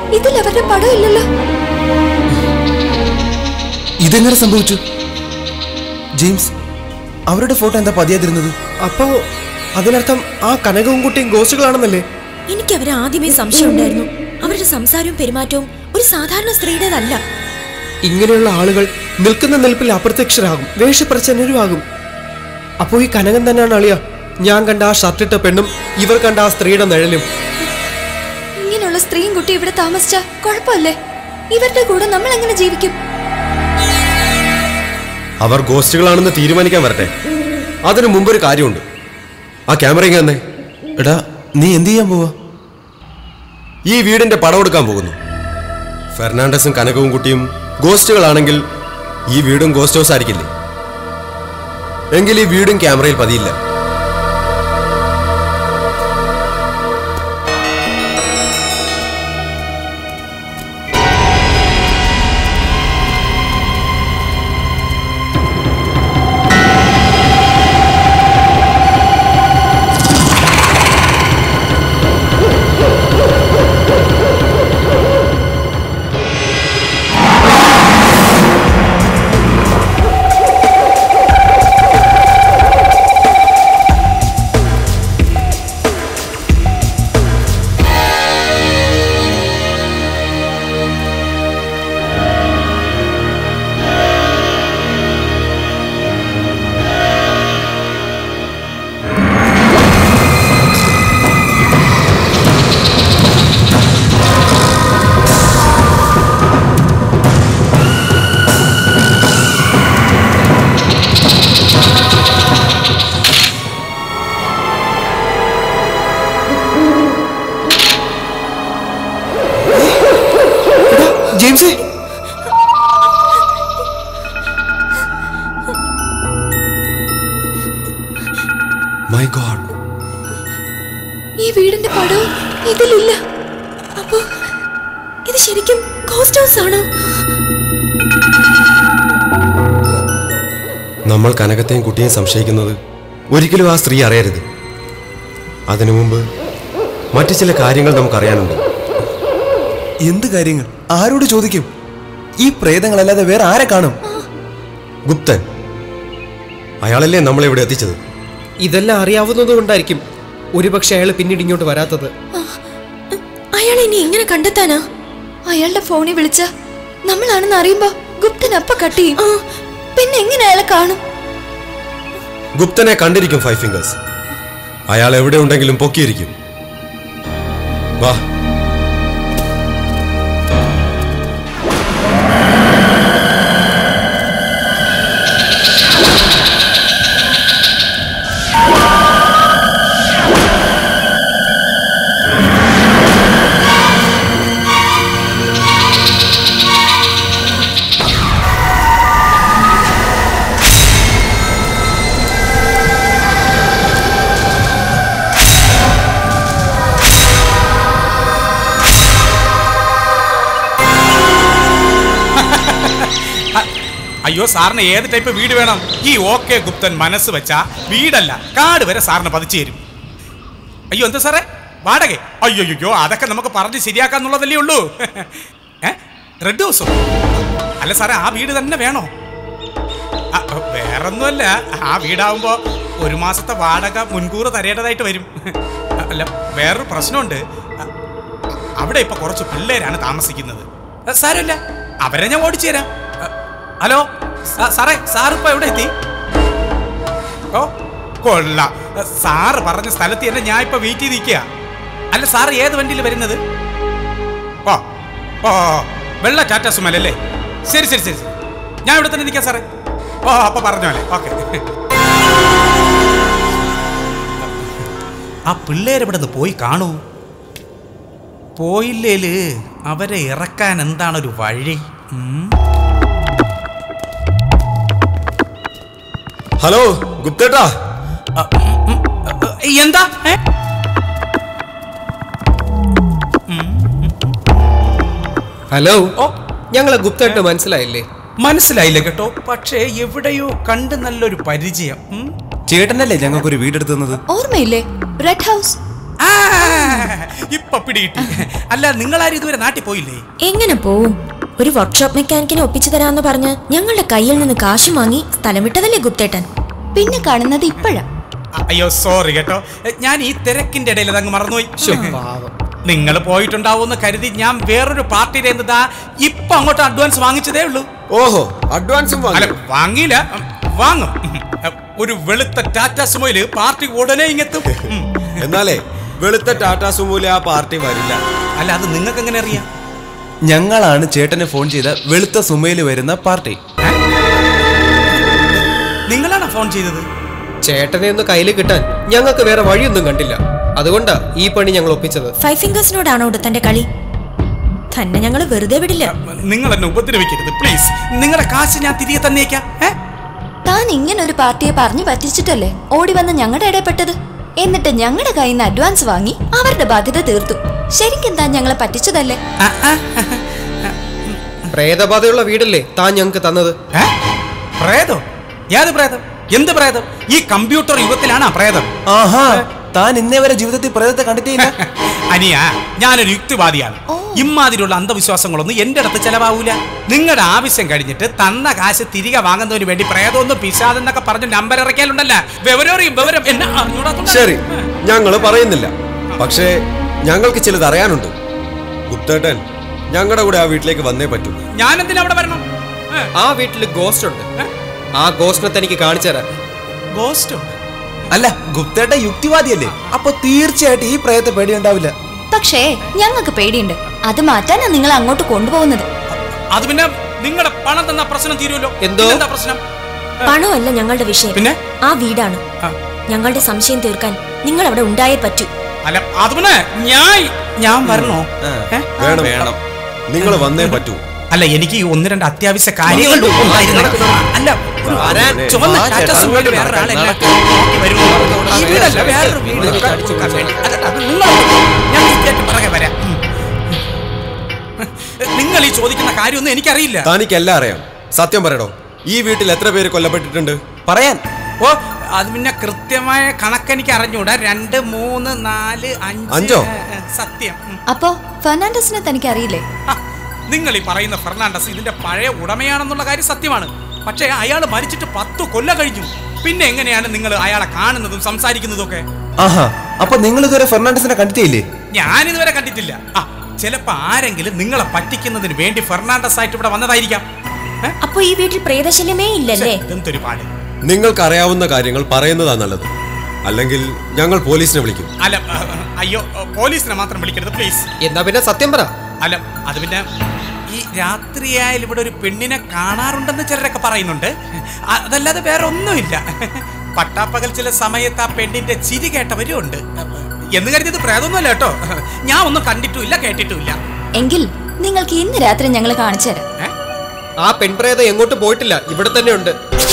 ഇതിൽ അവരുടെ പടം ഇല്ലല്ലോ ഇതെങ്ങനെ സംഭവിച്ചു ജെയിംസ് അവരുടെ ഫോട്ടോ എന്താ പതിയാതിരുന്നത് അപ്പോ അതിനർത്ഥം ആ കനകവും കുട്ടിയും ഗോസ്റ്റുകളാണെന്നല്ലേ എനിക്ക് അവരെ ആദ്യമേ സംശയം ഉണ്ടായിരുന്നു അവരുടെ സംസാരവും പെരുമാറ്റവും ഒരു സാധാരണ സ്ത്രീയുടേതല്ല ഇങ്ങനെയുള്ള ആളുകൾ നിൽക്കുന്ന നിൽപ്പിൽ അപ്രത്യക്ഷരാകും വേഷപ്രച്ഛന്നരുമാകും അപ്പോ ഈ കനകം തന്നെയാണ് അളിയ ഞാൻ കണ്ട ആ ഷർട്ടിട്ട പെണ്ണും ഇവർ കണ്ട ആ സ്ത്രീയുടെ നിഴലും ഇങ്ങനെയുള്ള സ്ത്രീയും കുട്ടി ഇവിടെ താമസിച്ച കുഴപ്പമല്ലേ ഇവരുടെ കൂടെ നമ്മൾ എങ്ങനെ ജീവിക്കും അവർ ഗോസ്റ്റുകളാണെന്ന് തീരുമാനിക്കാൻ വരട്ടെ അതിനു മുമ്പൊരു കാര്യമുണ്ട് ആ ക്യാമറ ഇങ്ങ് തന്നെ എടാ നീ എന്ത് ചെയ്യാൻ പോവാ ഈ വീടിന്റെ പടം എടുക്കാൻ പോകുന്നു ഫെർണാണ്ടസും കനകവും കുട്ടിയും ഗോസ്റ്റുകളാണെങ്കിൽ ഈ വീടും ഗോസ്റ്റ് ഹൗസ് ആയിരിക്കില്ലേ എങ്കിൽ ഈ വീടും ക്യാമറയിൽ പതിയില്ല ജെയിംസേ മൈ ഗോഡ് ഈ വീടിന്റെ പടവും ഇതിലില്ല അപ്പോ ഇത് ശരിക്കും ഗോസ്റ്റ് ഹൗസ് ആണോ നമ്മൾ കനകത്തെയും കുട്ടിയെയും സംശയിക്കുന്നത് ഒരിക്കലും ആ സ്ത്രീ അറിയരുത് അതിനു മുമ്പ് മറ്റു ചില കാര്യങ്ങൾ നമുക്കറിയാനുണ്ട് എന്ത് കാര്യങ്ങൾ ആരോട് ചോദിക്കും ഈ പ്രേതങ്ങളല്ലാതെ വേറെ ആരെ കാണും ഗുപ്തൻ അയാളല്ലേ നമ്മളെ ഇവിടെ എത്തിച്ചത് ഇതെല്ലാം അറിയാവുന്നത് കൊണ്ടായിരിക്കും ഒരുപക്ഷെ അയാൾ പിന്നീട് ഇങ്ങോട്ട് വരാത്തത് അയാൾ ഇനി എങ്ങനെ കണ്ടെത്താനാ അയാളുടെ ഫോണിൽ വിളിച്ച നമ്മളാണെന്ന് അറിയുമ്പോ ഗുപ്തൻ അപ്പ കട്ട് ചെയ്യും പിന്നെ എങ്ങനെ അയാളെ കാണും ഗുപ്തനെ കണ്ടിരിക്കും ഫൈവ് ഫിംഗേഴ്സ് അയാൾ എവിടെ ഉണ്ടെങ്കിലും പൊക്കിയിരിക്കും വാ അയ്യോ സാറിന് ഏത് ടൈപ്പ് വീട് വേണം ഈ ഓക്കെ ഗുപ്തൻ മനസ്സ് വെച്ചാ വീടല്ല കാട് വരെ സാറിന് പതിച്ചു തരും അയ്യോ എന്താ സാറേ വാടക അയ്യോ അയ്യോ അതൊക്കെ നമുക്ക് പറഞ്ഞ് ശരിയാക്കാന്നുള്ളതല്ലേ ഉള്ളൂ ഏ റെഡ് ഹൗസോ അല്ല സാറേ ആ വീട് തന്നെ വേണോ ആ, വേറൊന്നുമല്ല ആ വീടാവുമ്പോ ഒരു മാസത്തെ വാടക മുൻകൂർ തരേണ്ടതായിട്ട് വരും അല്ല വേറൊരു പ്രശ്നമുണ്ട് അവിടെ ഇപ്പൊ കുറച്ച് പിള്ളേരാണ് താമസിക്കുന്നത് ആ, സാരമില്ല അവരെ ഞാൻ ഓടിച്ചു തരാം ആ, ഹലോ സാ- സാറേ സാറിപ്പോ എവിടെ എത്തി ഓ കൊള്ളാം ആ, സാറ് പറഞ്ഞ സ്ഥലത്ത് തന്നെ ഞാൻ ഇപ്പൊ വെയിറ്റ് ചെയ്ത് നിൽക്കുക അല്ല സാറ് ഏത് വണ്ടിയിൽ വരുന്നത് ഓ ഓ ഓ, വെള്ള ടാറ്റ സുമലല്ലേ ശരി ശരി ശരി ശരി. ഞാൻ ഇവിടെ തന്നെ നിൽക്കാം സാറേ ഓ അപ്പൊ പറഞ്ഞോലെ ഓക്കെ ആ പിള്ളേരെവിടെ നിന്ന് പോയി കാണൂ പോയില്ലേല് അവരെ ഇറക്കാൻ എന്താണ് ഒരു വഴി ഉം? ഹലോ ഗുപ്തേട്ടാ അ, ഉം, ഉം, അ, എന്താ ഏ? ഹലോ ഓ ഞങ്ങളെ ഗുപ്തായിട്ട് മനസ്സിലായില്ലേ മനസ്സിലായില്ല കേട്ടോ പക്ഷേ എവിടെയോ കണ്ട് നല്ലൊരു പരിചയം ഉം? ചേട്ടനല്ലേ ഞങ്ങൾക്കൊരു വീടെടുത്ത് തന്നത് ഓർമ്മയില്ലേ റെഡ് ഹൗസ് ആ, ഇപ്പൊ ഇപ്പൊ പിടികിട്ടി അല്ല നിങ്ങളാരും ഇതുവരെ നാട്ടിൽ പോയില്ലേ എങ്ങനെ പോവും ഒരു വർക്ക്ഷോപ്പ് മെക്കാനിക്കിനെ ഒപ്പിച്ചു തരാന്ന് പറഞ്ഞ് ഞങ്ങളുടെ കയ്യിൽ നിന്ന് കാശ് വാങ്ങി സ്ഥലം വിട്ടതല്ലേ ഗുപ്തേട്ടൻ പിന്നെ കാണുന്നത് ഇപ്പോഴാ അ- അയ്യോ സോറി കേട്ടോ ഞാൻ ഈ തിരക്കിന്റെ ഇടയിൽ അതങ്ങ് മറന്നുപോയി ശ്ശോ, പാവം നിങ്ങൾ പോയിട്ടുണ്ടാവുമെന്ന് കരുതി ഞാൻ വേറൊരു പാർട്ടിയുടെ എന്താ ഇപ്പൊ അങ്ങോട്ട് അഡ്വാൻസ് വാങ്ങിച്ചതേ ഉള്ളൂ ഓഹോ അഡ്വാൻസും അല്ല വാങ്ങി വാങ്ങിയില്ല ഉം, വാങ്ങും ഉം, ഒരു വെളുത്ത ടാറ്റ സുമോയില് പാർട്ടി ഉടനെ ഇങ്ങെത്തും ഉം. എന്നാലേ വെളുത്ത ടാറ്റാ സുമൂല ആ പാർട്ടി വരില്ല അല്ല അത് നിങ്ങൾക്ക് എങ്ങനെ അറിയാം ഞങ്ങളാണ് ചേട്ടന് ഫോൺ ചെയ്ത വെളുത്ത സുമയിൽ വരുന്ന പാർട്ടി നിങ്ങളാണോ ഫോൺ ചെയ്തത് ചേട്ടനെ ഒന്ന് കയ്യിൽ കിട്ടാൻ ഞങ്ങൾക്ക് വേറെ വഴിയൊന്നും കണ്ടില്ല അതുകൊണ്ടാ ഈ പണി ഞങ്ങൾ ഒപ്പിച്ചത് ഫൈവ് ഫിംഗേഴ്സിനോടാണോ തന്റെ കളി തന്നെ ഞങ്ങൾ വെറുതെ വിടില്ല നിങ്ങൾ എന്നെ ഉപദ്രവിക്കരുത് പ്ലീസ് നിങ്ങളുടെ കാശ് ഞാൻ തിരികെ തന്നേക്കാം ഏ താൻ ഇങ്ങനെ ഒരു പാർട്ടിയെ പറഞ്ഞു പറ്റിച്ചിട്ടല്ലേ ഓടി വന്ന് ഞങ്ങളുടെ ഇടയിൽപ്പെട്ടത് എന്നിട്ട് ഞങ്ങളുടെ കയ്യിൽ നിന്ന് അഡ്വാൻസ് വാങ്ങി അവരുടെ ബാധ്യത തീർത്തു ശരിക്കും താൻ ഞങ്ങളെ പറ്റിച്ചതല്ലേ ആ, ആ, പ്രേതബാധയുള്ള വീടല്ലേ താൻ ഞങ്ങൾക്ക് തന്നത് ഏ? പ്രേതോ ഏത് പ്രേതം എന്ത് പ്രേതം ഈ കമ്പ്യൂട്ടർ യുഗത്തിലാണ് ആ പ്രേതം ആഹാ താൻ ഇന്നേ വരെ ജീവിതത്തിൽ പ്രേതത്തെ കണ്ടിട്ടില്ല അനിയ ഞാനൊരു യുക്തിവാദിയാണ് ഇമാതിരിയുള്ള അന്ധവിശ്വാസങ്ങളൊന്നും എന്റെ അടുത്ത് ചെലവാവൂല നിങ്ങളുടെ ആവശ്യം കഴിഞ്ഞിട്ട് തന്ന കാശ് തിരികെ വാങ്ങുന്നതിന് വേണ്ടി പ്രേതമൊന്നും പിശാദെന്നൊക്കെ പറഞ്ഞ് നമ്പർ ഇറക്കിയാലുണ്ടല്ല വിവരറിയും വിവരം എന്നെ അറിഞ്ഞൂടാത്തോണ്ടാ. ശരി ഞങ്ങൾ പറയുന്നില്ല പക്ഷേ ഞങ്ങൾക്ക് ചിലത് അറിയാനുണ്ട് ഗുപ്തേട്ടൻ ഞങ്ങളുടെ കൂടെ ആ വീട്ടിലേക്ക് വന്നേ പറ്റൂ ഞാനെന്തിനാ അവിടെ വരണം ഏ? ആ വീട്ടിൽ ഗോസ്റ്റ് ഉണ്ട് ആ ഗോസ്റ്റിനെ തനിക്ക് കാണിച്ചു തരാം ഗോസ്റ്റോ അല്ല ഗുപ്തേട്ട യുക്തിവാദിയല്ലേ അപ്പൊ തീർച്ചയായിട്ടും ഈ പ്രേതത്തെ പേടിയുണ്ടാവില്ല പക്ഷേ ഞങ്ങൾക്ക് പേടിയുണ്ട് അത് മാറ്റാനാ നിങ്ങൾ അങ്ങോട്ട് കൊണ്ടുപോകുന്നത് അത് പിന്നെ നിങ്ങളുടെ പണം തന്ന പ്രശ്നം തീരുമല്ലോ എന്തോ? എന്താ പ്രശ്നം പണമല്ല ഞങ്ങളുടെ വിഷയം പിന്നെ? ആ വീടാണ് ആ. ഞങ്ങളുടെ സംശയം തീർക്കാൻ നിങ്ങൾ അവിടെ ഉണ്ടായേ പറ്റൂ അല്ല അത് പിന്നെ ഞാൻ ഞാൻ വരണോ ആ. ഏ? വേണം വേണം നിങ്ങൾ വന്നേ പറ്റൂ അല്ല എനിക്ക് ഈ ഒന്ന് രണ്ട് അത്യാവശ്യ കാര്യങ്ങൾ ഉണ്ടായിരുന്നു. അല്ല ഒരു വരാൻ. ചുവന്ന വാ ടാറ്റ ചേട്ടാ, സുമോയിൽ അങ്ങോട്ട് വേറൊരു ആളെ നടക്ക്. നോക്കി വരുമോ? ഈ വീടല്ല, വേറൊരു വീട് കൊടുക്കാൻ വേണ്ടി. അല്ല, അത് നിങ്ങൾ ഞാൻ കൃത്യമായിട്ട് പുറകെ വരാം ഉം. നിങ്ങൾ ഈ ചോദിക്കുന്ന കാര്യമൊന്നും എനിക്കറിയില്ല തനിക്കെല്ലാം അറിയാം സത്യം പറയടോ ഈ വീട്ടിൽ എത്ര പേര് കൊല്ലപ്പെട്ടിട്ടുണ്ട് പറയാൻ ഓ അത് പിന്നെ കൃത്യമായ കണക്കെനിക്ക് അറിഞ്ഞൂടാ രണ്ട് മൂന്ന് നാല് അഞ്ച് അഞ്ചോ? ഏ, ഏ, സത്യം ഉം. അപ്പോ ഫെർണാണ്ടസിനെ തനിക്ക് അറിയില്ലേ ഹ, നിങ്ങൾ ഈ പറയുന്ന ഫെർണാണ്ടസ് ഇതിന്റെ പഴയ ഉടമയാണെന്നുള്ള കാര്യം സത്യമാണ് പക്ഷേ അയാൾ മരിച്ചിട്ട് പത്ത് കൊല്ലം കഴിഞ്ഞു പിന്നെ എങ്ങനെയാണ് നിങ്ങൾ അയാളെ കാണുന്നതും സംസാരിക്കുന്നതും ഒക്കെ ആഹാ അപ്പൊ നിങ്ങൾ ഇതുവരെ ഫെർണാണ്ടസിനെ കണ്ടിട്ടില്ലേ ഞാൻ ഇതുവരെ കണ്ടിട്ടില്ല ആ ചിലപ്പോ ആരെങ്കിലും നിങ്ങളെ പറ്റിക്കുന്നതിന് വേണ്ടി ഫെർണാണ്ടസ് ആയിട്ട് ഇവിടെ വന്നതായിരിക്കാം ഏ? അപ്പൊ ഈ വീട്ടിൽ പ്രേതശല്യമേ ഇല്ലല്ലേ ഇതെന്തൊരു പാട് നിങ്ങൾക്ക് അറിയാവുന്ന കാര്യങ്ങൾ പറയുന്നതാ നല്ലത് അല്ലെങ്കിൽ ഞങ്ങൾ പോലീസിനെ വിളിക്കും അല്ല ആ, അയ്യോ പോലീസിനെ മാത്രം വിളിക്കരുത് പ്ലീസ് എന്നാ പിന്നെ സത്യം പറ അല്ല അത് പിന്നെ ഈ രാത്രിയായാലും ഇവിടെ ഒരു പെണ്ണിനെ കാണാറുണ്ടെന്ന് ചിലരൊക്കെ പറയുന്നുണ്ട് അ- അതല്ലാതെ വേറെ ഒന്നുമില്ല പട്ടാപ്പകൽ ചില സമയത്ത് ആ പെണ്ണിന്റെ ചിരി കേട്ടവരും ഉണ്ട് എന്ന് കരുതിയത് പ്രേതമൊന്നുമല്ല കേട്ടോ ഞാൻ ഒന്നും കണ്ടിട്ടുമില്ല കേട്ടിട്ടുമില്ല എങ്കിൽ നിങ്ങൾക്ക് ഇന്ന് രാത്രി ഞങ്ങൾ കാണിച്ചു തരാം ഏ? ആ പെൺപ്രേതം എങ്ങോട്ട് പോയിട്ടില്ല ഇവിടെ തന്നെ ഉണ്ട്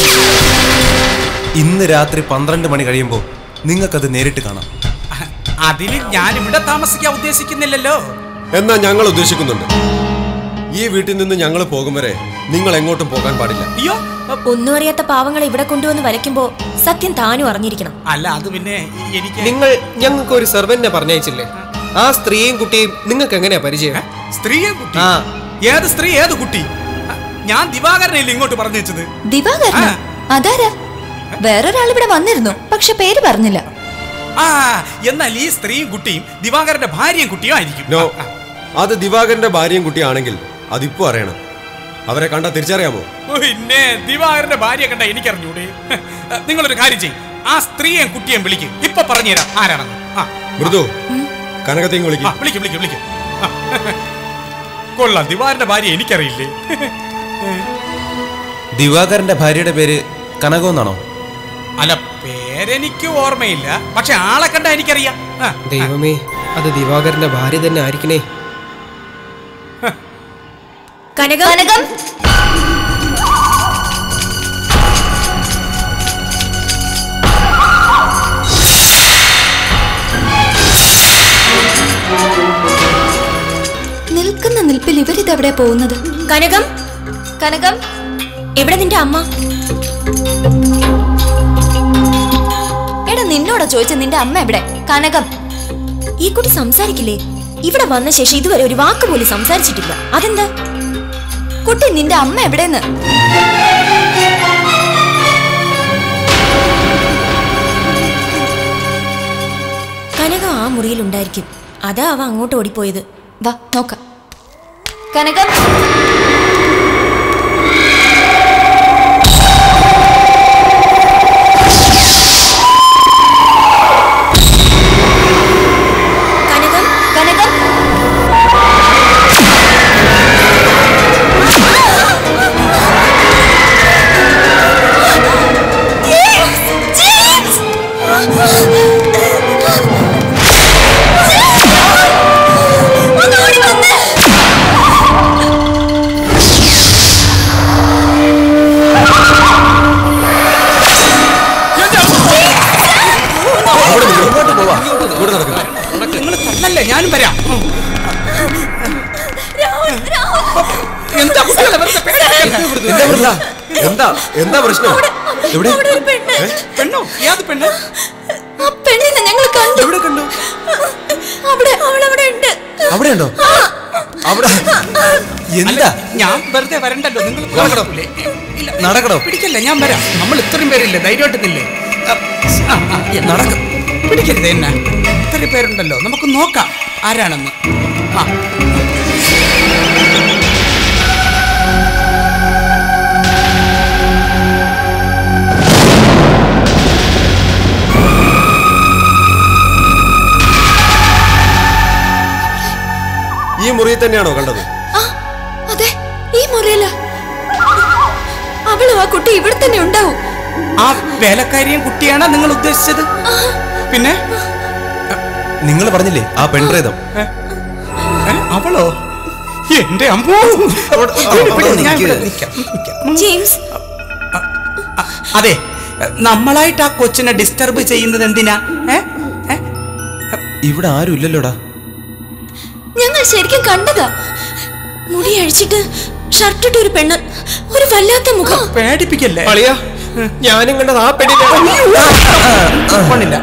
ഇന്ന് രാത്രി പന്ത്രണ്ട് മണി കഴിയുമ്പോൾ നിങ്ങൾക്കത് നേരിട്ട് കാണാം അതിന് ഞാൻ ഇവിടെ താമസിക്കാൻ ഉദ്ദേശിക്കുന്നില്ലല്ലോ എന്നാ ഞങ്ങൾ ഉദ്ദേശിക്കുന്നുണ്ട് ഈ വീട്ടിൽ നിന്ന് ഞങ്ങൾ പോകും വരെ നിങ്ങൾ എങ്ങോട്ടും പോകാൻ പാടില്ല അയ്യോ ഒന്നും അറിയാത്ത പാവങ്ങളെ ഇവിടെ കൊണ്ടുവന്ന് വലയ്ക്കുമ്പോ സത്യം താനും അറിഞ്ഞിരിക്കണം അല്ല അത് പിന്നെ എനിക്ക് നിങ്ങൾ ഞങ്ങൾക്ക് ഒരു സെർവന്റിനെ പറഞ്ഞയച്ചില്ലേ ആ സ്ത്രീയും കുട്ടിയും നിങ്ങൾക്ക് എങ്ങനെയാ പരിചയം ഏ? സ്ത്രീയെ കുട്ടി ആ. ഏത് സ്ത്രീ ഏത് കുട്ടി ആ, ഞാൻ ദിവാകരനെയല്ലേ ഇങ്ങോട്ട് പറഞ്ഞു വെച്ചത് ദിവാകരന ആ. അതാരാ വേറൊരാൾ ഇവിടെ വന്നിരുന്നു പക്ഷെ പേര് പറഞ്ഞില്ല ആ എന്നാൽ ഈ സ്ത്രീയും കുട്ടിയും ദിവാകരന്റെ ഭാര്യയും കുട്ടിയും ആയിരിക്കും നോ ആ, അത് ദിവാകരന്റെ ഭാര്യയും കുട്ടിയാണെങ്കിൽ അതിപ്പോ അറിയണം അവരെ കണ്ടാ തിരിച്ചറിയാമോ ആ. പിന്നെ ദിവാകരന്റെ ഭാര്യ കണ്ട എനിക്കറിഞ്ഞൂടെ നിങ്ങളൊരു കാര്യം ചെയ്യും ആ സ്ത്രീയെയും കുട്ടിയെയും വിളിക്കും ഇപ്പൊ പറഞ്ഞുതരാം ആരാണെന്ന് ആ മൃദു കനകത്തെയും ആ, വിളിക്കും വിളിക്കും വിളിക്കും വിളിക്കും ആ. കൊള്ളാം ദിവാകരന്റെ ഭാര്യ എനിക്കറിയില്ലേ ദിവാകരന്റെ ഭാര്യയുടെ പേര് കനകം എന്നാണോ അല്ല പേരെനിക്ക് ഓർമ്മയില്ല പക്ഷെ ആളെ കണ്ട എനിക്കറിയാം ആ, ദൈവമേ അത് ദിവാകരന്റെ ഭാര്യ തന്നെ ആയിരിക്കണേ കനകം കനകം നിൽക്കുന്ന നിൽപ്പിൽ ഇവരിതെവിടെ പോകുന്നത് കനകം കനകം എവിടെ നിന്റെ അമ്മ എടാ നിന്നോടാ ചോദിച്ച നിന്റെ അമ്മ എവിടെ കനകം ഈ കുട്ടി സംസാരിക്കില്ലേ ഇവിടെ വന്ന ശേഷം ഇതുവരെ ഒരു വാക്ക് പോലും സംസാരിച്ചിട്ടില്ല അതെന്താ കുട്ടി നിന്റെ അമ്മ എവിടെന്ന് കനകം ആ മുറിയിലുണ്ടായിരിക്കും അതാ അവ അങ്ങോട്ട് ഓടിപ്പോയത് വാ നോക്കാം കനകം കനകം കനകം ഇങ്ങോട്ട് പോവാ ഇങ്ങോട്ട് നടക്കുക നിങ്ങൾ തള്ളല്ലേ ഞാനും വരാം എന്താ കുട്ടികളെ വെറുതെ പേടിപ്പിക്കല്ലേ? എന്താ പ്രശ്നം? എന്താ എന്താ പ്രശ്നം എവിടെ പെണ്ണോ ഏത് പെണ്ണ് ആ പെണ്ണിനെ ഞങ്ങൾ കണ്ടു എവിടെ കണ്ടു അവിടെ അവളവിടെ ഉണ്ട് അവിടെ ഉണ്ടോ അവിടെ എന്താ ഞാൻ വെറുതെ വരണ്ടല്ലോ നിങ്ങൾ നടക്കണോ ഇല്ല നടക്കണോ പിടിക്കല്ലേ ഞാൻ വരാം നമ്മൾ ഇത്രയും പേരില്ലേ ധൈര്യമായിട്ടില്ലേ നടക്കും പിടിക്കരുത് എന്നെ ഇത്രയും പേരുണ്ടല്ലോ നമുക്ക് നോക്കാം ആരാണെന്ന് ആ ഈ മുറിയിൽ തന്നെയാണോ കണ്ടത് ആ അതെ ഈ മുറിയില അവളും ആ കുട്ടി ഇവിടെ തന്നെ ഉണ്ടാവും ആ വേലക്കാരിയും കുട്ടിയാണ് നിങ്ങൾ ഉദ്ദേശിച്ചത് പിന്നെ നിങ്ങൾ പറഞ്ഞില്ലേ ആ പെൺപ്രേതം ഏ, അവളോ എന്റെ അമ്മോ അവിടെ- ഇവിടെ, ഇവിടെ, അവിടെ ഞാൻ ഇവിടെ നിൽക്ക്. നിൽക്കാം, നിൽക്കാം. ജെയിംസ് അ- അതെ നമ്മളായിട്ട് ആ കൊച്ചിനെ ഡിസ്റ്റർബ് ചെയ്യുന്നത് എന്തിനാ ഏ? ഏ? ഇവിടെ ആരും ഇല്ലല്ലോടാ ഞങ്ങൾ ശരിക്കും കണ്ടതാ മുടി അഴിച്ചിട്ട് ഷർട്ടിട്ട് ഒരു പെണ്ണ് ഒരു വല്ലാത്ത മുഖം പേടിപ്പിക്കല്ലേ അളിയ ഞാനും കണ്ടത് ആ പെണ്ണിനെ കൊണ്ടില്ല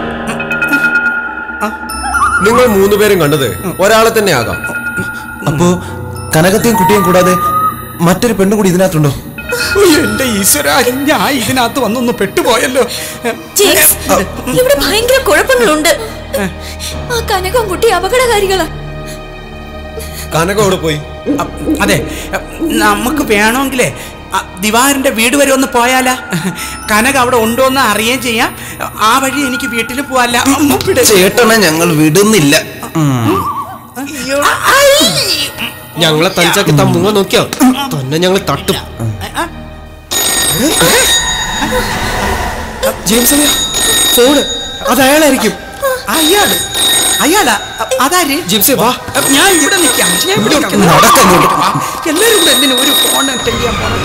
നിങ്ങൾ മൂന്നുപേരും കണ്ടത് ഒരാളെ തന്നെ ആകാം അപ്പോ കനകത്തെയും കുട്ടിയും കൂടാതെ മറ്റൊരു പെണ്ണും കൂടി ഇതിനകത്തുണ്ടോ എന്റെ ഈശ്വര ഞാൻ ഇതിനകത്ത് വന്നൊന്ന് പെട്ടുപോയല്ലോ ജെയിംസ് ഇവിടെ ഭയങ്കര കുഴപ്പങ്ങളുണ്ട് ആ കനകം കുട്ടി അപകടകാരികളാ കനക അവിടെ പോയി അ- അതെ നമുക്ക് വേണമെങ്കിലേ അ, ദിവാറിന്റെ വീട് വരെ ഒന്ന് പോയാലാ കനക അവിടെ ഉണ്ടോ എന്ന് അറിയുകയും ചെയ്യാം ആ വഴി എനിക്ക് വീട്ടിൽ പോവാല്ല അമ്മ പിടി- ചേട്ടനെ ഞങ്ങൾ വിടുന്നില്ല ഞങ്ങളെ തനിച്ചാക്കി താൻ മുങ്ങ നോക്കിയോ തന്നെ ഞങ്ങൾ തട്ടും ജെയിംസ് അളിയ ഫോണ് അത് അയാളായിരിക്കും അയാള് അയാളാ അ, അതാര് ജിംസേ വാ അ, ഞാൻ ഇവിടെ നിൽക്കാം ഞാൻ ഇവിടെ നിൽക്കാം. നടക്കങ്ങോട്ട്. ആ, എല്ലാവരും കൂടെ എന്തിനു ഒരു ഫോൺ അറ്റൻഡ് ചെയ്യാൻ പോണം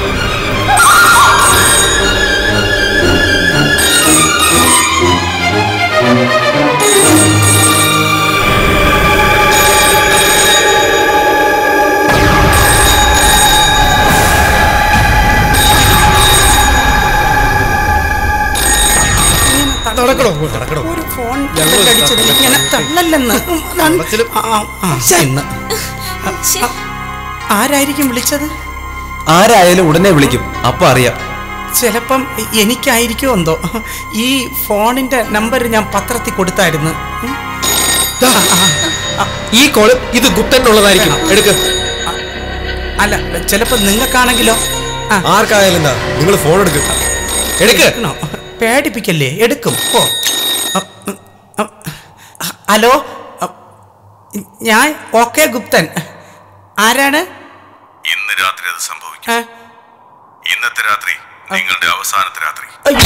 നടക്കണോ നടക്കണോ ഒരു ഫോൺ അടിച്ചത് ഇങ്ങനെ തള്ളല്ലെന്ന് വെള്ളത്തിലും- ആ, ആ, ഇന്ന്. ശ്ശെ. ആരായിരിക്കും വിളിച്ചത് ആരായാലും ഉടനെ വിളിക്കും അപ്പൊ അറിയാം ചിലപ്പം എനിക്കായിരിക്കും എന്തോ ഈ ഫോണിന്റെ നമ്പർ ഞാൻ പത്രത്തിൽ കൊടുത്തായിരുന്നു ഉം. ദാ, ഈ കോള് ഇത് ഗുപ്തനുള്ളതായിരിക്കും എടുക്ക് അല്ല ചിലപ്പോ നിങ്ങൾക്കാണെങ്കിലോ ആ ആർക്കായാലും എന്താ നിങ്ങൾ ഫോൺ എടുക്കും എടുക്ക് എടുക്കണോ പേടിപ്പിക്കല്ലേ എടുക്കും ഓ അ, ഉം, അ, ഹലോ അ, ഞാൻ ഓക്കെ ഗുപ്തൻ ആരാണ് ഇന്ന് രാത്രി അത് സംഭവിക്കും ആ, ഇന്നത്തെ രാത്രി നിങ്ങളുടെ അവസാനത്തെ രാത്രി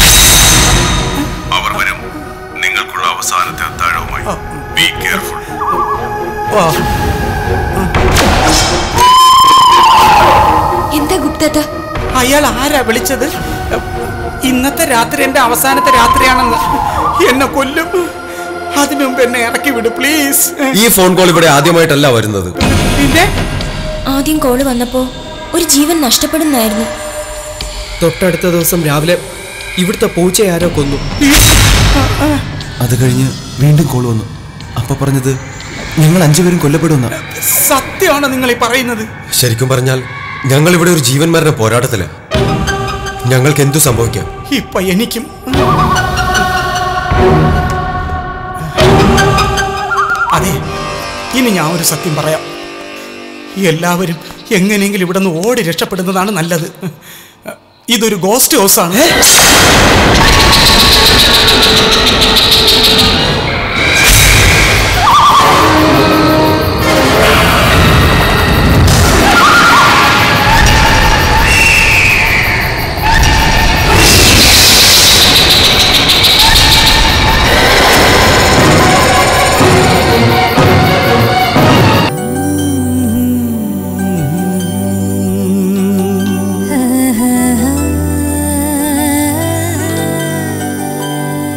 അവർ വരും നിങ്ങൾക്കുള്ള അവസാനത്തെ അത്താഴവുമായി ബി കെയർഫുൾ ഓ എന്താ ഗുപ്തത്ത അയാൾ ആരാ വിളിച്ചത് ഇന്നത്തെ രാത്രി എന്റെ അവസാനത്തെ രാത്രിയാണെന്ന് എന്നെ കൊല്ലും അതിനു മുമ്പ് എന്നെ ഇറക്കി വിട് പ്ലീസ് ഈ ഫോൺ കോൾ ഇവിടെ ആദ്യമായിട്ടല്ല വരുന്നത് പിന്നെ ആദ്യം കോള് വന്നപ്പോ ഒരു ജീവൻ നഷ്ടപ്പെടുന്നായിരുന്നു തൊട്ടടുത്ത ദിവസം രാവിലെ ഇവിടുത്തെ പൂച്ചയെ ആരോ കൊന്നു അത് കഴിഞ്ഞ് വീണ്ടും കോൾ വന്നു അപ്പൊ പറഞ്ഞത് ഞങ്ങൾ അഞ്ചുപേരും കൊല്ലപ്പെടുന്ന സത്യമാണ് നിങ്ങൾ ഈ പറയുന്നത് ശരിക്കും പറഞ്ഞാൽ ഞങ്ങൾ ഇവിടെ ഒരു ജീവൻ മരണ പോരാട്ടത്തില് ഞങ്ങൾക്ക് എന്തു സംഭവിക്കാം ഇപ്പൊ എനിക്കും അതെ ഇനി ഞാൻ ഒരു സത്യം പറയാം എല്ലാവരും എങ്ങനെയെങ്കിലും ഇവിടെ നിന്ന് ഓടി രക്ഷപ്പെടുന്നതാണ് നല്ലത് ഇതൊരു ഗോസ്റ്റ് ഹൗസ് ആണ്